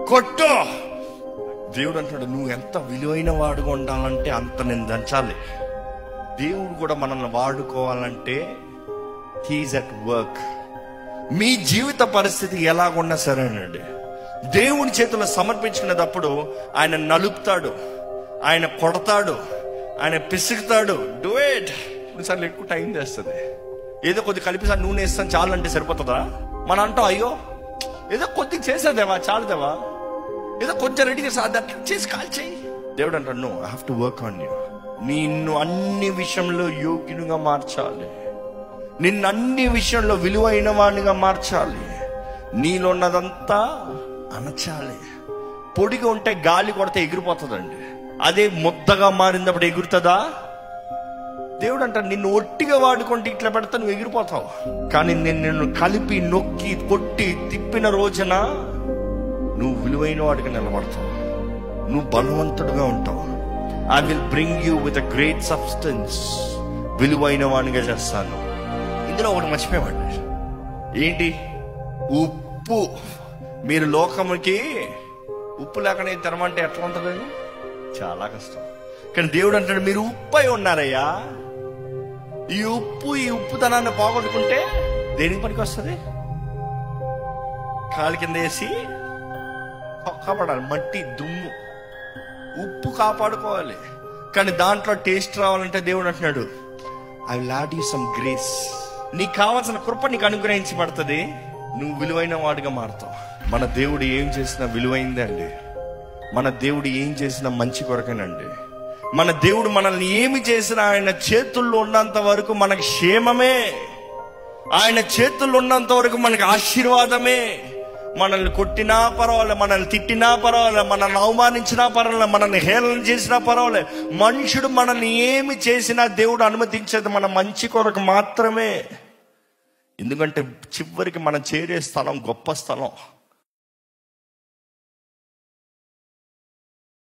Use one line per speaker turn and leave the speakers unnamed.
కొట్టు దేవుడు అంటాడు నువ్వు ఎంత విలువైన వాడుగా ఉండాలంటే అంత నేను దంచాలి దేవుడు కూడా మనల్ని వాడుకోవాలంటే హీజ్ అట్ వర్క్ మీ జీవిత పరిస్థితి ఎలాగున్నా సరేనండి దేవుని చేతుల్లో సమర్పించుకునేటప్పుడు ఆయన నలుపుతాడు ఆయన కొడతాడు ఆయన పిసుకుతాడు డూ ఇట్ కొన్నిసార్లు ఎక్కువ టైం చేస్తుంది ఏదో కొద్ది కలిపిసారి నూనె వేస్తాను చాలు అంటే సరిపోతుందా మనం అంటాం అయ్యో ఏదో కొద్దిగా చేసేదేవా చాలుదేవా ఏదో కొంచెం రెడీ చేసి అది అట్లా చేసి కాల్ చేయి దేవుడు అంటాడు no I have to work on you నిన్ను అన్ని విషయంలో యోగ్యునిగా మార్చాలి నిన్ను అన్ని విషయంలో విలువైన వాడిగా మార్చాలి నీలో ఉన్నదంతా అనచాలి పొడిగా ఉంటే గాలి కొడితే ఎగిరిపోతుందండి అదే ముద్దగా మారినప్పుడు ఎగురుతుందా దేవుడు అంటాడు నిన్ను ఒట్టిగా వాడుకుంటే ఇట్లా పెడతా నువ్వు ఎగిరిపోతావు కానీ నేను నిన్ను కలిపి నొక్కి కొట్టి తిప్పిన రోజున నువ్వు విలువైన వాడిగా నిలబడతావు నువ్వు బలవంతుడుగా ఉంటావు I will bring you with a great substance విలువైన వాడిగా చేస్తాను ఇందులో ఒకటి మర్చిపోయామండి ఏంటి ఉప్పు మీరు లోకముకి ఉప్పు లేకనే తినమంటే ఎట్లా ఉంటుందండి చాలా కష్టం కానీ దేవుడు అంటాడు మీరు ఉప్పు అయి ఉన్నారయ్యా ఈ ఉప్పు ఈ ఉప్పుతనాన్ని పోగొట్టుకుంటే దేనికి పనికి వస్తుంది కాలు కింద వేసి కాపాడాలి మట్టి దుమ్ము ఉప్పు కాపాడుకోవాలి కానీ దాంట్లో టేస్ట్ రావాలంటే దేవుడు అంటున్నాడు I will add you some grace నీకు కావాల్సిన కృప నీకు అనుగ్రహించబడుతుంది నువ్వు విలువైన వాడిగా మారుతావు మన దేవుడు ఏం చేసినా విలువైందండి మన దేవుడు ఏం చేసినా మంచి కొరకేనండి మన దేవుడు మనల్ని ఏమి చేసినా ఆయన చేతుల్లో ఉన్నంత వరకు మనకు క్షేమమే ఆయన చేతుల్లో ఉన్నంత వరకు మనకి ఆశీర్వాదమే మనల్ని కొట్టినా పర్వాలే మనల్ని తిట్టినా పర్వాలే మనల్ని అవమానించినా పర్వాలే మనల్ని హేళన చేసినా పర్వాలే మనుషుడు మనల్ని ఏమి చేసినా దేవుడు అనుమతించేది మన మంచి కొరకు మాత్రమే ఎందుకంటే చివరికి మనం చేరే స్థలం గొప్ప స్థలం